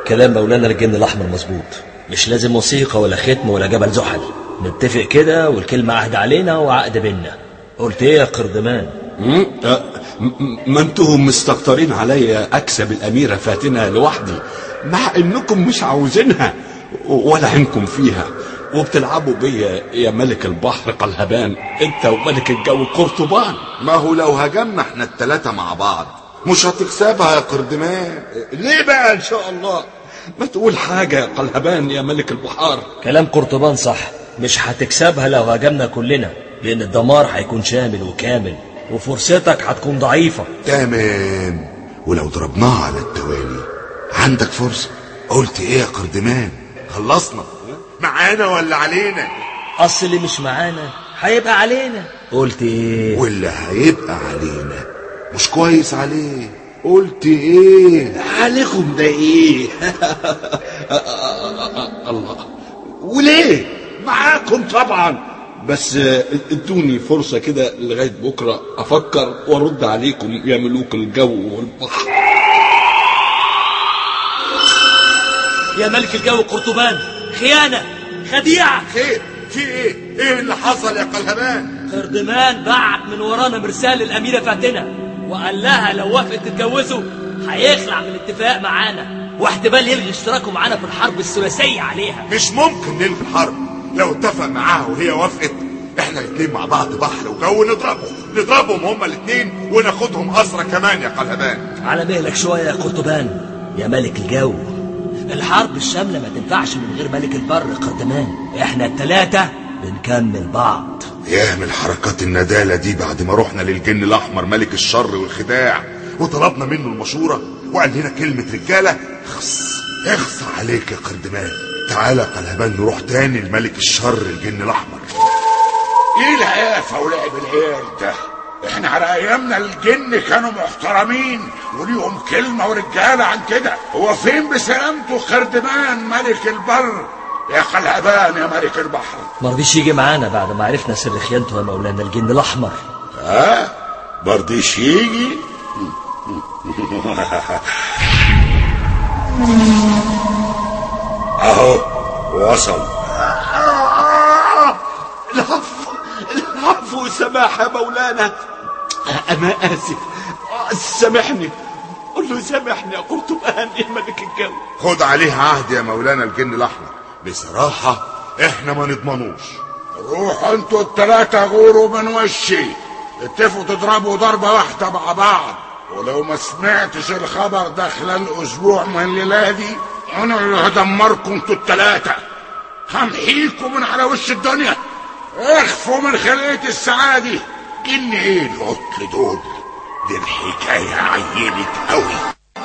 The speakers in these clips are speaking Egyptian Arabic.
كلام مولانا الجن الأحمر مظبوط مش لازم موسيقى ولا ختم ولا جبل زحل نتفق كده والكلمة عهد علينا وعقد بينا قلت ايه يا قردمان مم؟ أه، م- ما انتم مستكترين عليا اكسب الاميره فاتنه لوحدي مع انكم مش عاوزينها ولا عينكم فيها وبتلعبوا بيا يا ملك البحر قلهبان انت وملك الجو قرطبان ما هو لو هجمنا احنا التلاتة مع بعض مش هتكسبها يا قردمان ليه بقى ان شاء الله ما تقول حاجه يا قلهبان يا ملك البحار كلام قرطبان صح مش هتكسبها لو هاجمنا كلنا لأن الدمار هيكون شامل وكامل وفرصتك هتكون ضعيفة تمام ولو ضربناها على التوالي عندك فرصة قلت ايه يا قردمان خلصنا معانا ولا علينا أصل اللي مش معانا هيبقى علينا قلت ايه واللي هيبقى علينا مش كويس عليه قلت ايه عليكم ده ايه الله وليه معاكم طبعا بس آه، ادوني فرصة كده لغاية بكرة أفكر وأرد عليكم يا ملوك الجو والبحر يا ملك الجو قرطبان خيانة خديعة خير في ايه ايه اللي حصل يا قلهبان قردمان بعت من ورانا مرسال للأميرة فاتنة وقال لها لو وافقت تتجوزه هيخلع من الاتفاق معانا واحتمال يلغي اشتراكه معانا في الحرب الثلاثية عليها مش ممكن نلغي الحرب لو اتفق معاها وهي وافقت احنا الاتنين مع بعض بحر وجو نضربهم نضربهم هما الاتنين وناخدهم اسرى كمان يا قلهبان على مهلك شوية يا قرطبان يا ملك الجو الحرب الشاملة ما تنفعش من غير ملك البر قردمان احنا التلاتة بنكمل بعض ياه من حركات الندالة دي بعد ما رحنا للجن الأحمر ملك الشر والخداع وطلبنا منه المشورة وقال لنا كلمة رجالة اخص اخص عليك يا قردمان تعالى يا قلهبان نروح تاني لملك الشر الجن الأحمر ايه الهيافة ولعب العيال ده احنا على ايامنا الجن كانوا محترمين وليهم كلمة ورجالة عن كده هو فين بسلامته خردمان ملك البر يا قلهبان يا ملك البحر مرضيش يجي معانا بعد ما عرفنا سر خيانته يا مولانا الجن الأحمر ها برضيش يجي اهو وصل العفو العفو والسماح يا مولانا أنا آسف سامحني قل له سامحني يا قرطبان يا ملك الجو خد عليه عهد يا مولانا الجن الأحمر بصراحة احنا ما نضمنوش روحوا انتوا التلاتة غوروا من وشي اتفقوا تضربوا ضربة واحدة مع بعض ولو ما سمعتش الخبر ده خلال اسبوع من الليلة دي انا اللي هدمركم انتوا التلاتة همحيكم من على وش الدنيا اخفوا من خلية السعادة جن ايه العطل دول دي الحكاية عينت قوي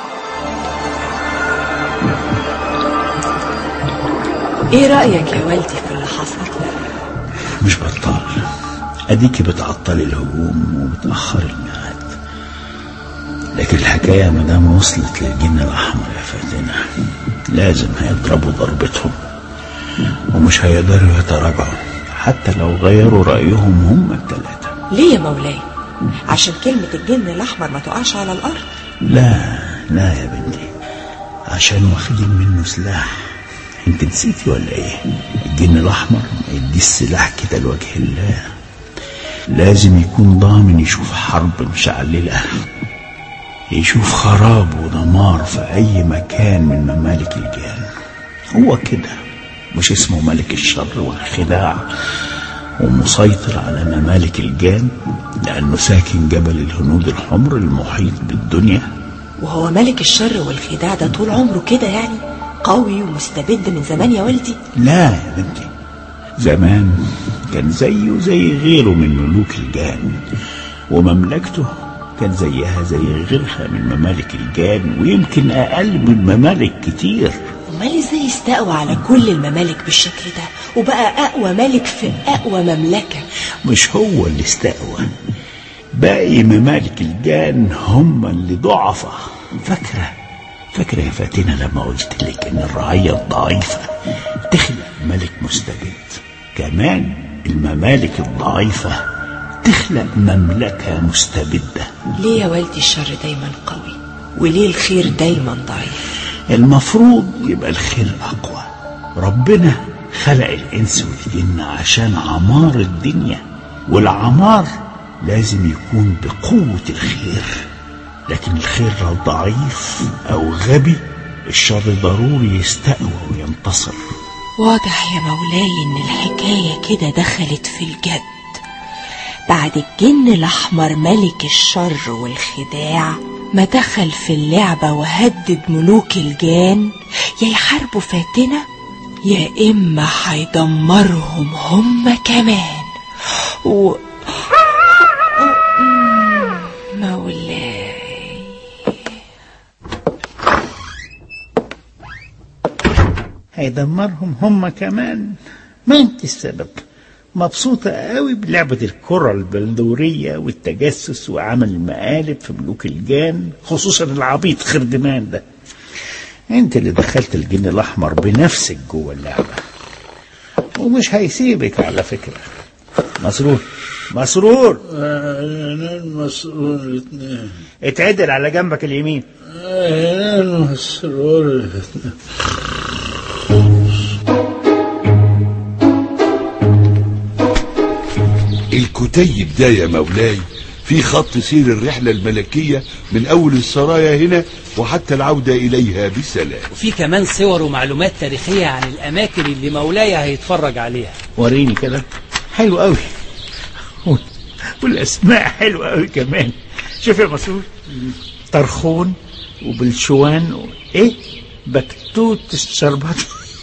ايه رأيك يا والدي في اللي حصل مش بطال اديكي بتعطلي الهجوم وبتأخري الميعاد لكن الحكاية ما دام وصلت للجن الأحمر يا فاتنة لازم هيضربوا ضربتهم ومش هيقدروا يتراجعوا حتى لو غيروا رأيهم هم التلاتة ليه يا مولاي عشان كلمة الجن الأحمر ما تقعش على الأرض لا لا يا بنتي عشان واخدين منه سلاح انت نسيتي ولا ايه الجن الاحمر ما يديش سلاح كده لوجه الله لازم يكون ضامن يشوف حرب مشعللة يشوف خراب ودمار في اي مكان من ممالك الجان هو كده مش اسمه ملك الشر والخداع ومسيطر على ممالك الجان لأنه ساكن جبل الهنود الحمر المحيط بالدنيا وهو ملك الشر والخداع ده طول عمره كده يعني قوي ومستبد من زمان يا والدي لا يا بنتي زمان كان زيه زي غيره من ملوك الجان ومملكته كان زيها زي غيرها من ممالك الجان ويمكن أقل من ممالك كتير امال ازاي استقوى على كل الممالك بالشكل ده وبقى اقوى ملك في اقوى مملكه مش هو اللي استقوى باقي ممالك الجان هم اللي ضعفة فاكرة فاكرة يا فاتنة لما قلت لك ان الرعية الضعيفة تخلق ملك مستبد كمان الممالك الضعيفة تخلق مملكة مستبدة ليه يا والدي الشر دايما قوي وليه الخير دايما ضعيف المفروض يبقى الخير أقوى ربنا خلق الإنس والجن عشان عمار الدنيا والعمار لازم يكون بقوة الخير لكن الخير لو ضعيف أو غبي الشر ضروري يستقوى وينتصر واضح يا مولاي ان الحكاية كده دخلت في الجد بعد الجن الأحمر ملك الشر والخداع ما دخل في اللعبة وهدد ملوك الجان يا يحاربوا فاتنة يا إما هيدمرهم هم كمان و... مولاي هيدمرهم هم كمان ما انت السبب مبسوطة قوي بلعبة الكرة البندورية والتجسس وعمل المقالب في ملوك الجان خصوصا العبيط خردمان ده انت اللي دخلت الجن الاحمر بنفسك جوه اللعبة ومش هيسيبك على فكرة مسرور مسرور المسرور الاثنين اتعدل على جنبك اليمين المسرور الاثنين الكتيب ده يا مولاي في خط سير الرحلة الملكية من أول السرايا هنا وحتى العودة إليها بسلام وفي كمان صور ومعلومات تاريخية عن الأماكن اللي مولاي هيتفرج عليها وريني كده حلو قوي والاسماء حلوه قوي كمان شوف يا مسعود طرخون وبلشوان و... ايه بكتوت الشربات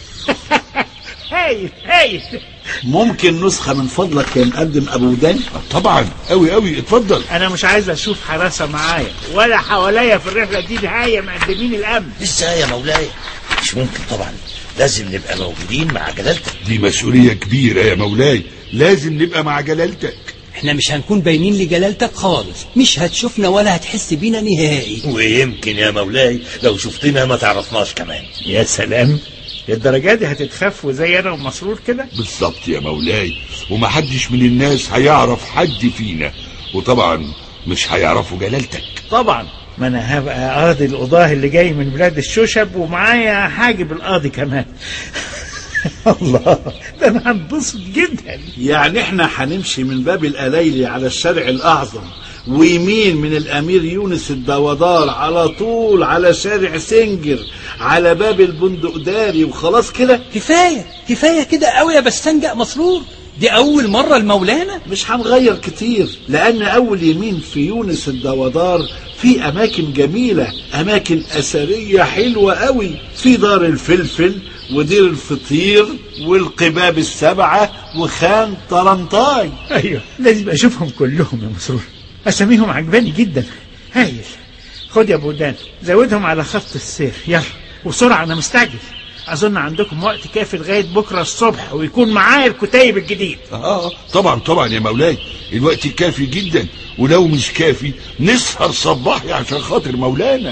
هايل هايل ممكن نسخة من فضلك يا مقدم أبو دان طبعا أوي أوي اتفضل انا مش عايز اشوف حراسه معايا ولا حواليا في الرحله دي نهايه مقدمين الامن ازاي يا مولاي مش ممكن طبعا لازم نبقى موجودين مع جلالتك دي مسؤولية كبيرة يا مولاي لازم نبقى مع جلالتك احنا مش هنكون باينين لجلالتك خالص مش هتشوفنا ولا هتحس بينا نهائي ويمكن يا مولاي لو شفتنا ما تعرفناش كمان يا سلام الدرجات دي هتتخفوا زي انا ومسرور كده بالظبط يا مولاي ومحدش من الناس هيعرف حد فينا وطبعا مش هيعرفوا جلالتك طبعا ما انا هبقى قاضي القضاه اللي جاي من بلاد الشوشب ومعايا حاجب القاضي كمان الله ده انا هنبسط جدا يعني احنا هنمشي من باب الأليلي على الشارع الأعظم ويمين من الأمير يونس الدوادار على طول على شارع سنجر على باب البندقداري وخلاص كده كفاية كفاية كده قوي يا بستنجق مسرور دي أول مرة المولانا مش هنغير كتير لأن أول يمين في يونس الدوادار في أماكن جميلة أماكن أثرية حلوة قوي في دار الفلفل ودير الفطير والقباب السبعة وخان طرنطاي ايوه لازم اشوفهم كلهم يا مسرور اساميهم عجباني جدا هايل خد يا ابو دان زودهم على خط السير يلا وبسرعه انا مستعجل اظن عندكم وقت كافي لغايه بكره الصبح ويكون معايا الكتيب الجديد اه طبعا طبعا يا مولاي الوقت كافي جدا ولو مش كافي نسهر صباحي عشان خاطر مولانا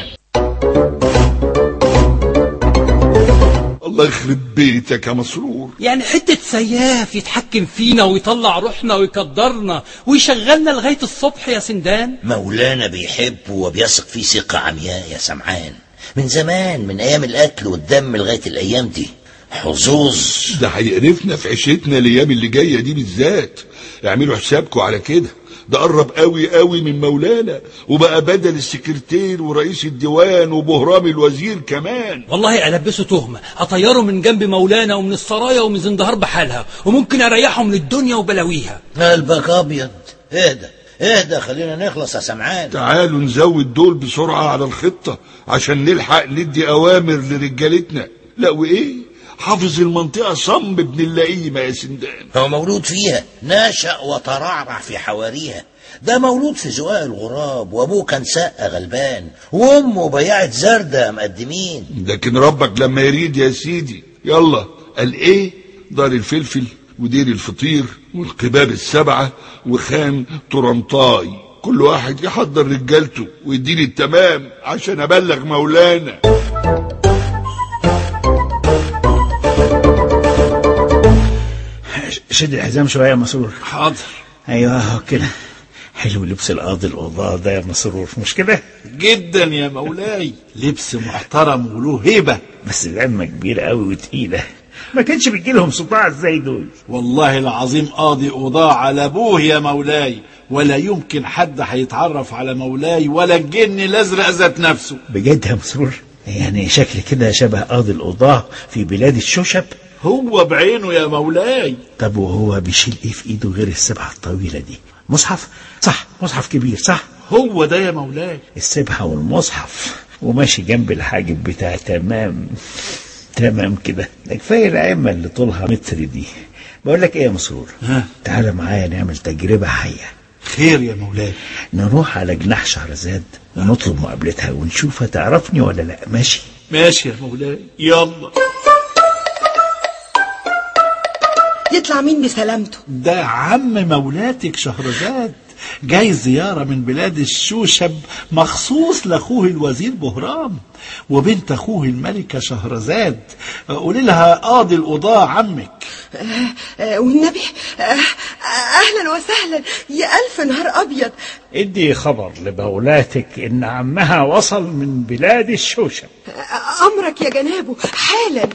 الله يخرب بيتك يا مسرور يعني حتة سياف يتحكم فينا ويطلع روحنا ويقدرنا ويشغلنا لغاية الصبح يا سندان مولانا بيحبه وبيثق فيه ثقة عمياء يا سمعان من زمان من أيام القتل والدم لغاية الأيام دي حظوظ ده هيقرفنا في عيشتنا الايام اللي جايه دي بالذات اعملوا حسابكم على كده ده قرب قوي قوي من مولانا وبقى بدل السكرتير ورئيس الديوان وبهرام الوزير كمان والله ألبسه تهمة أطيره من جنب مولانا ومن السرايا ومن زندهار بحالها وممكن أريحه من الدنيا وبلاويها قلبك أبيض اهدى اهدى خلينا نخلص يا سمعان تعالوا نزود دول بسرعه على الخطه عشان نلحق ندي اوامر لرجالتنا لا وايه حافظ المنطقه صم ابن اللئيمه يا سندان هو مولود فيها نشأ وترعرع في حواريها ده مولود في زقاق الغراب وابوه كان سقة غلبان وامه بياعة زردة مقدمين لكن ربك لما يريد يا سيدي يلا قال ايه دار الفلفل ودير الفطير والقباب السبعة وخان طرنطاي كل واحد يحضر رجالته ويديني التمام عشان ابلغ مولانا شد الحزام شويه يا مسرور حاضر ايوه اهو كده حلو لبس القاضي القضاة ده يا مسرور مش كده جدا يا مولاي لبس محترم وله هيبة بس العمة كبيرة قوي وتقيلة ما كانش بيجي لهم صداع ازاي دول والله العظيم قاضي قضاء على ابوه يا مولاي ولا يمكن حد هيتعرف على مولاي ولا الجن الازرق ذات نفسه بجد يا مسرور يعني شكل كده شبه قاضي القضاة في بلاد الشوشب هو بعينه يا مولاي طب وهو بيشيل ايه في ايده غير السبحة الطويلة دي مصحف صح مصحف كبير صح هو ده يا مولاي السبحة والمصحف وماشي جنب الحاجب بتاع تمام تمام كده ده كفايه العمة اللي طولها متر دي بقول لك ايه يا مسرور ها تعالى معايا نعمل تجربة حية خير يا مولاي نروح على جناح شهرزاد ونطلب مقابلتها ونشوف هتعرفني ولا لا ماشي ماشي يا مولاي يلا يطلع مين بسلامته ده عم مولاتك شهرزاد جاي زيارة من بلاد الشوشب مخصوص لأخوه الوزير بهرام وبنت أخوه الملكة شهرزاد قولي لها قاضي القضاء عمك آه، والنبي آه، آه، اهلا وسهلا يا الف نهار ابيض ادي خبر لمولاتك ان عمها وصل من بلاد الشوشب آه، امرك يا جنابه حالا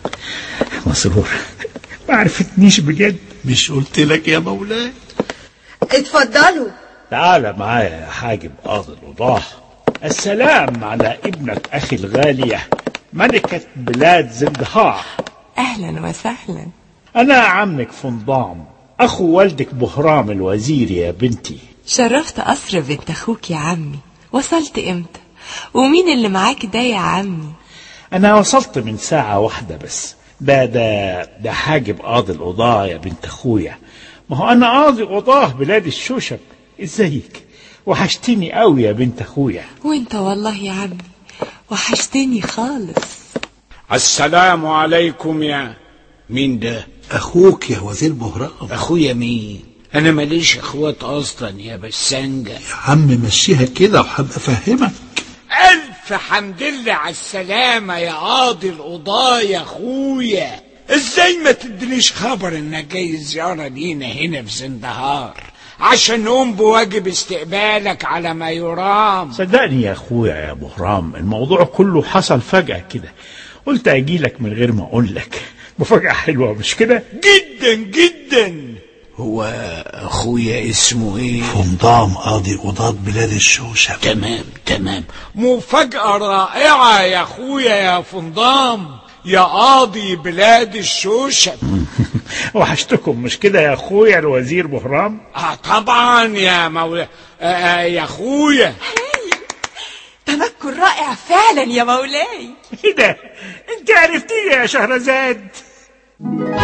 مسرور ما عرفتنيش بجد مش قلت لك يا مولاي اتفضلوا تعال معايا يا حاجب قاضي القضاة السلام على ابنة أخي الغالية ملكة بلاد زندهار أهلا وسهلا أنا عمك فنضام أخو والدك بهرام الوزير يا بنتي شرفت قصر بنت أخوك يا عمي وصلت إمتى ومين اللي معاك ده يا عمي أنا وصلت من ساعة واحدة بس ده ده ده حاجب قاضي القضاة يا بنت أخويا ما هو أنا قاضي قضاة بلاد الشوشب إزيك وحشتني قوي يا بنت أخويا وانت والله يا عمي وحشتني خالص السلام عليكم يا مين ده أخوك يا وزير بهرام اخويا مين انا ماليش اخوات اصلا يا بسنجة يا عم مشيها كده وهبقى افهمك الف حمد لله على السلامة يا قاضي القضاة يا اخويا ازاي ما تدريش خبر انك جاي زيارة لينا هنا في زندهار عشان نقوم بواجب استقبالك على ما يرام صدقني يا أخويا يا بهرام الموضوع كله حصل فجأة كده قلت أجيلك من غير ما أقول لك مفاجأة حلوة مش كده جدا جدا هو اخويا اسمه ايه فنضام قاضي قضاة بلاد الشوشب تمام تمام مفاجأة رائعة يا اخويا يا فنضام يا قاضي بلاد الشوشب وحشتكم مش كده يا أخويا الوزير بهرام آه طبعا يا مولا آه آه يا اخويا تنكر رائع فعلا يا مولاي إيه ده أنت عرفتيه يا شهرزاد